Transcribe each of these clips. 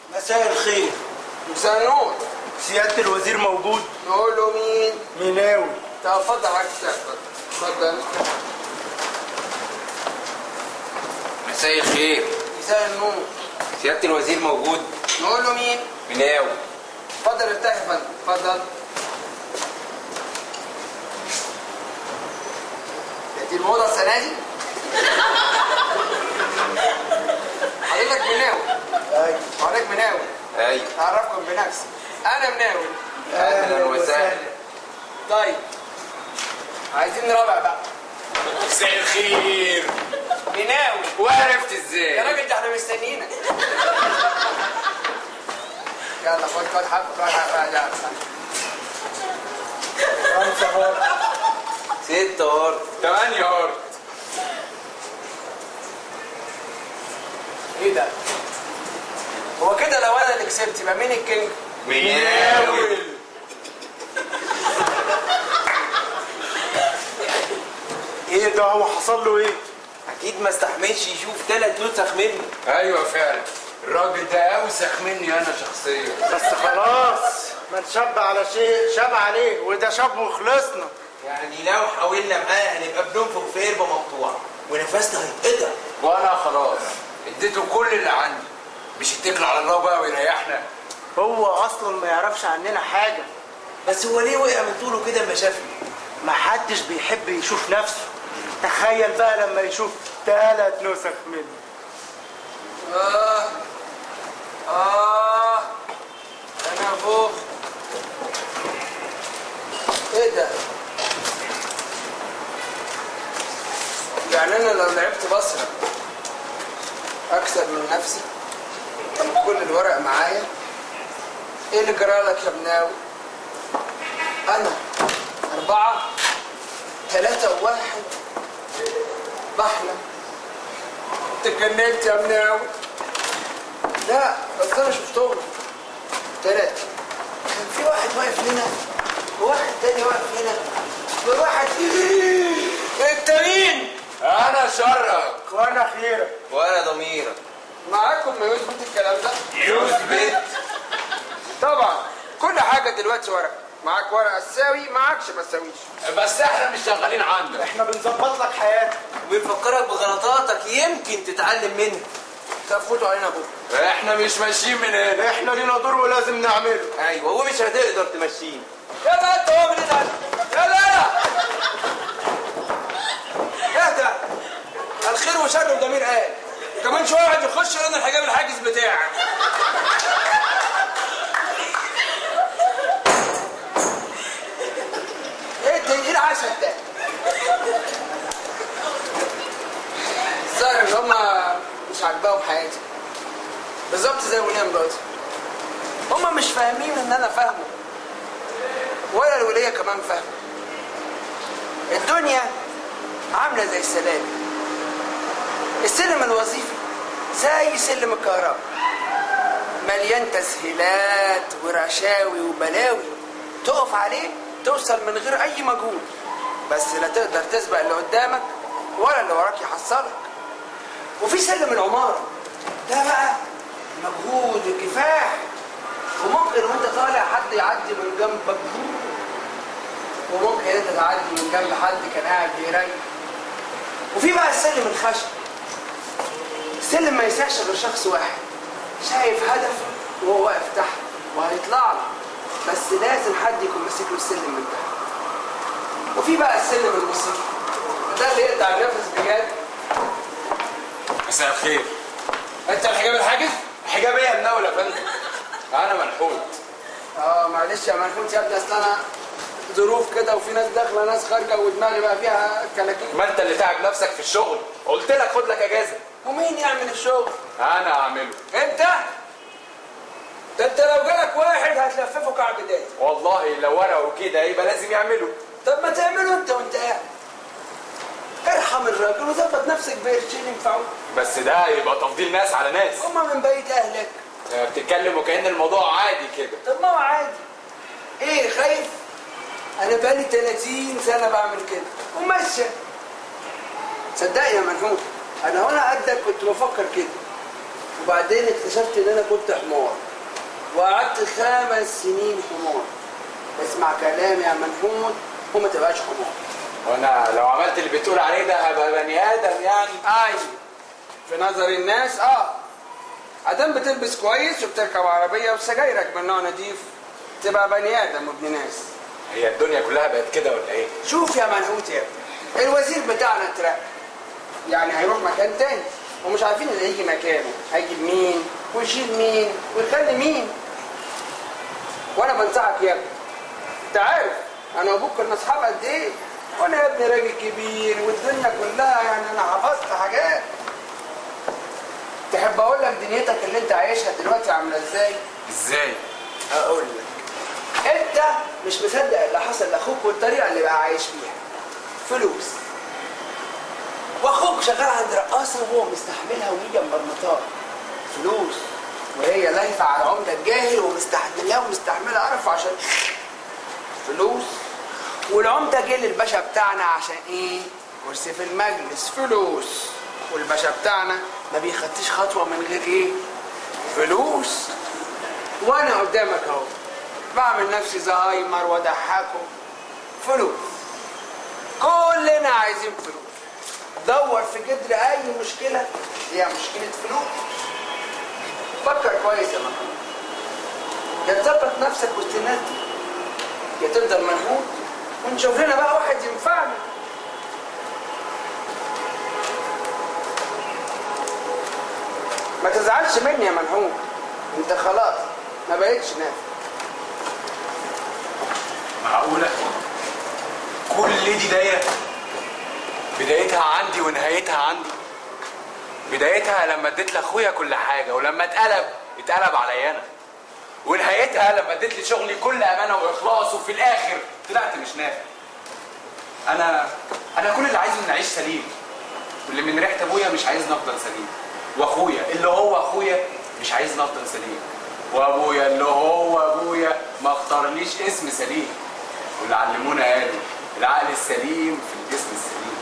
مساء الخير مساء النور سيادة الوزير موجود نقول له مين؟ ميناوي طب اتفضل عايز تاخد اتفضل مساء الخير مساء النور سيادة الوزير موجود نقول له مين؟ مناوي اتفضل ارتاح يا فندم اتفضل دي الموضة السنة دي؟ حضرتك مناوي أيوة حضرتك مناوي ايوه أعرفكم بنفسي أنا مناوي اهلا وسهلا طيب عايزين رابع بقى مساء الخير مناوي وعرفت يا ازاي راجل ده احنا مستنيينك يلا خد خد حبة خد حبة يلا خمسة هار ست هارد تمانية هارد ايه ده؟ هو كده لو انا اللي كسبت يبقى مين الكينج؟ مناوي ايه ده هو حصل له ايه؟ اكيد ما استحملش يشوف ثلاث نسخ منه ايوه فعلا الراجل ده اوسخ مني انا شخصيا بس خلاص من شاب على شيء شاب عليه وده شاب وخلصنا يعني لو حاولنا معاه هنبقى بننفخ في قربة مقطوعة ونفسنا هيتقطع وانا خلاص اديته كل اللي عندي مش اتكل على الله بقى ويريحنا هو اصلا ما يعرفش عننا حاجة بس هو ليه وقع من طوله كده اما شافني ما حدش بيحب يشوف نفسه تخيل بقى لما يشوف ثلاث نسخ منه اه اه انا فوق ايه ده؟ يعني انا لو لعبت بصرة اكسب من نفسي كل الورق معايا ايه اللي جرالك يا مناوي؟ انا اربعة ثلاثة وواحد بحلم انت اتجننت يا مناوي لا بس انا شفتهم ثلاثة كان في واحد واقف هنا وواحد تاني واقف هنا وواحد انت مين؟ انا شرك وانا خيرك وانا ضميرك معاكم ما يثبت الكلام ده؟ يثبت طبعا كل حاجة دلوقتي ورق معاك ورقة تساوي معاكش ما تساويش بس احنا مش شغالين عندك احنا بنظبط لك حياتك وبنفكرك بغلطاتك يمكن تتعلم منها طب فوتوا علينا بكرة احنا مش ماشيين من هنا احنا لينا دور ولازم نعمله ايوه ومش هتقدر تمشيني يا بقى انت هو من ده يا لا اهدى الخير وشر وضمير قال كمان شويه واحد يخش لنا الحجاب الحاجز بتاعك ايه ده ايه العسل ده الظاهر ان هما مش عاجباهم حياتي بالظبط زي وليه مراتي هما مش فاهمين ان انا فاهمه ولا الولية كمان فاهمة الدنيا عاملة زي السلالم السلم الوظيفي زي سلم الكهرباء مليان تسهيلات ورشاوي وبلاوي تقف عليه توصل من غير اي مجهود بس لا تقدر تسبق اللي قدامك ولا اللي وراك يحصلك وفي سلم العمارة ده بقى مجهود وكفاح وممكن وانت طالع حد يعدي من جنبك وممكن انت تعدي من جنب حد كان قاعد بيريح وفي بقى السلم الخشب السلم ما يسعش غير شخص واحد شايف هدف وهو واقف تحت وهيطلع له بس لازم حد يكون ماسك له السلم من تحت وفي بقى السلم الموسيقي ده اللي يقطع النفس بجد مساء الخير انت الحجاب الحاجز حجاب ايه يا مناول يا فندم انا منحوت اه معلش يا منحوت يا ابني اصل انا ظروف كده وفي ناس داخله ناس خارجه ودماغي بقى فيها كلاكيع ما انت اللي تعب نفسك في الشغل قلت لك خد لك اجازه ومين يعمل الشغل؟ انا اعمله انت؟ ده انت لو جالك واحد هتلففه كعب داير والله لو ورقه كده يبقى لازم يعمله طب ما تعمله انت وانت قاعد ارحم الراجل وظبط نفسك بقرشين ينفعوك بس ده يبقى تفضيل ناس على ناس هما من بيت اهلك بتتكلم وكأن الموضوع عادي كده طب ما هو عادي ايه خايف انا بقالي 30 سنه بعمل كده وماشيه صدقني يا منحوت انا وانا قدك كنت بفكر كده وبعدين اكتشفت ان انا كنت حمار وقعدت خمس سنين حمار اسمع كلامي يا منحوت وما تبقاش حمار وانا لو عملت اللي بتقول عليه ده هبقى بني ادم يعني ايوه في نظر الناس اه ادام بتلبس كويس وبتركب عربيه وسجايرك من نوع نضيف تبقى بني ادم وابن ناس هي الدنيا كلها بقت كده ولا ايه شوف يا منحوت يا ابني الوزير بتاعنا اترقى يعني هيروح مكان تاني ومش عارفين اللي هيجي مكانه هيجيب مين ويشيل مين ويخلي مين وانا بنصحك يا ابني انت عارف انا وابوك كنا اصحاب قد ايه وانا يا ابني راجل كبير والدنيا كلها يعني انا حفظت حاجات تحب اقول لك دنيتك اللي انت عايشها دلوقتي عامله ازاي ازاي اقول لك انت مش مصدق اللي حصل لاخوك والطريقه اللي بقى عايش فيها فلوس واخوك شغال عند رقاصه وهو مستحملها وهي مبرمطاه فلوس وهي لايفه على عمده الجاهل ومستحملها ومستحملها قرف عشان فلوس والعمده جه للباشا بتاعنا عشان ايه؟ كرسي في المجلس فلوس والباشا بتاعنا ما بيخدش خطوه من غير ايه؟ فلوس وانا قدامك اهو بعمل نفسي زهايمر واضحكه فلوس كلنا عايزين فلوس دور في جدر اي مشكله هي مشكله فلوس فكر كويس يا محمود يا تظبط نفسك وسط الناس دي يا تفضل منحوت ونشوف لنا بقى واحد ينفعنا ما تزعلش مني يا منحوت انت خلاص ما بقتش نافع معقولة كل دي دايرة بدايتها عندي ونهايتها عندي بدايتها لما اديت لاخويا كل حاجة ولما اتقلب اتقلب عليا انا ونهايتها لما اديت لي شغلي كل امانة واخلاص وفي الاخر طلعت مش نافع انا انا كل اللي عايزه اني اعيش سليم واللي من ريحة ابويا مش عايزني افضل سليم واخويا اللي هو اخويا مش عايزني افضل سليم وابويا اللي هو ابويا ما اختارليش اسم سليم واللي علمونا قالوا العقل السليم في الجسم السليم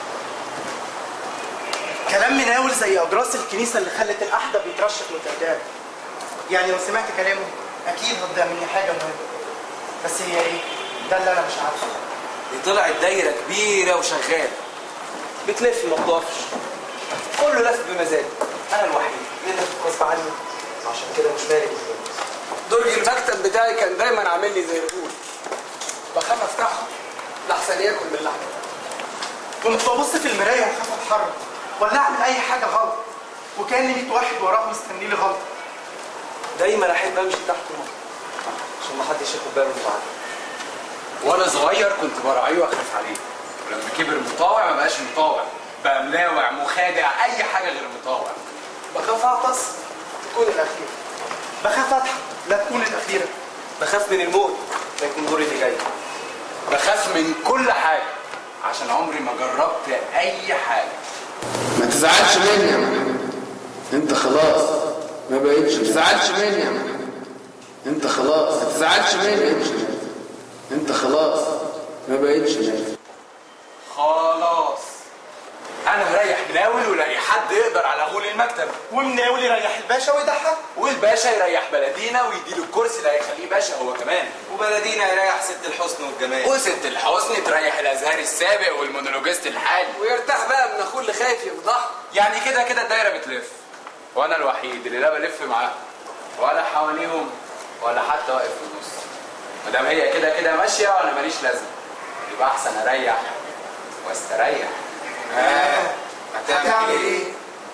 كلام مناول زي اجراس الكنيسه اللي خلت الاحدى بيترشح وترداد يعني لو سمعت كلامه اكيد هتضيع مني حاجه مهمه بس هي ايه ده اللي انا مش عارفه دي طلعت دايره كبيره وشغاله بتلف ما بتقفش كله لف بمزاجه انا الوحيد اللي لف غصب عني عشان كده مش مالي بالفلوس درج المكتب بتاعي كان دايما عامل لي زي الغول بخاف افتحه لحسن ياكل من اللحم كنت ببص في المرايه وخاف اتحرك ولا اعمل اي حاجه غلط وكان 100 واحد وراه مستني لي غلط دايما احب امشي تحت مصر عشان ما حدش ياخد باله من بعض وانا صغير كنت براعيه واخاف عليه ولما كبر مطاوع ما بقاش مطاوع بقى ملاوع مخادع اي حاجه غير مطاوع بخاف اعطس تكون الاخيره بخاف اضحك لا تكون الاخيره بخاف من الموت لا يكون دوري اللي جاي بخاف من كل حاجه عشان عمري ما جربت اي حاجه ما تزعلش مني يا محمد انت خلاص ما بقتش ما تزعلش مني يا محمد انت خلاص ما تزعلش مني انت خلاص ما بقتش نافع خلاص انا هريح مناول ولاقي حد يقدر على غول المكتب ومناول يريح الباشا ويضحك والباشا يريح بلدينا ويديله الكرسي اللي هيخليه باشا هو كمان وبلدينا يريح ست الحسن والجمال وست الحسن تريح الازهري السابق والمونولوجيست الحالي ويرتاح بقى من اخوه اللي خايف يفضحه يعني كده كده الدايره بتلف وانا الوحيد اللي لا بلف معاهم ولا حواليهم ولا حتى واقف في النص ما دام هي كده كده ماشيه وانا ماليش لازمه يبقى احسن اريح واستريح آه. هتعمل ايه؟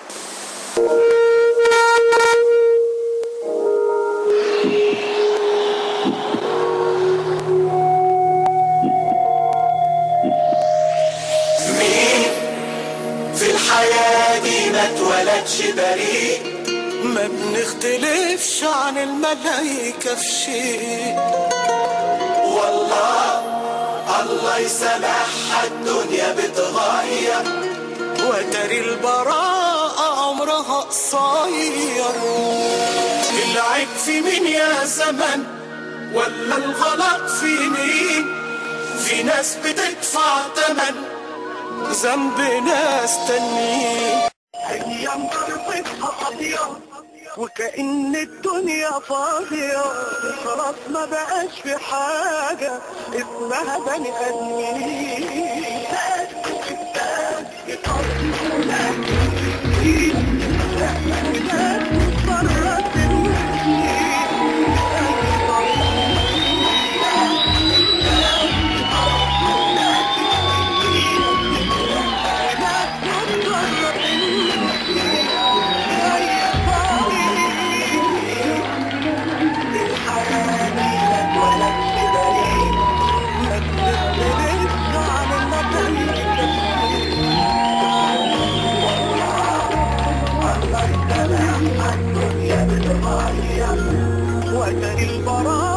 مين في الحياة دي ما اتولدش بريء ما بنختلفش عن الملايكة في شيء والله الله يسامحها الدنيا بتغير وتري البراءة عمرها قصير العيب في مين يا زمن ولا الغلط في مين في ناس بتدفع تمن ذنب ناس تانيين ايام ضربتها قضية وكأن الدنيا فاضية خلاص ما بقاش في حاجة اسمها بني آدمين وتري البراء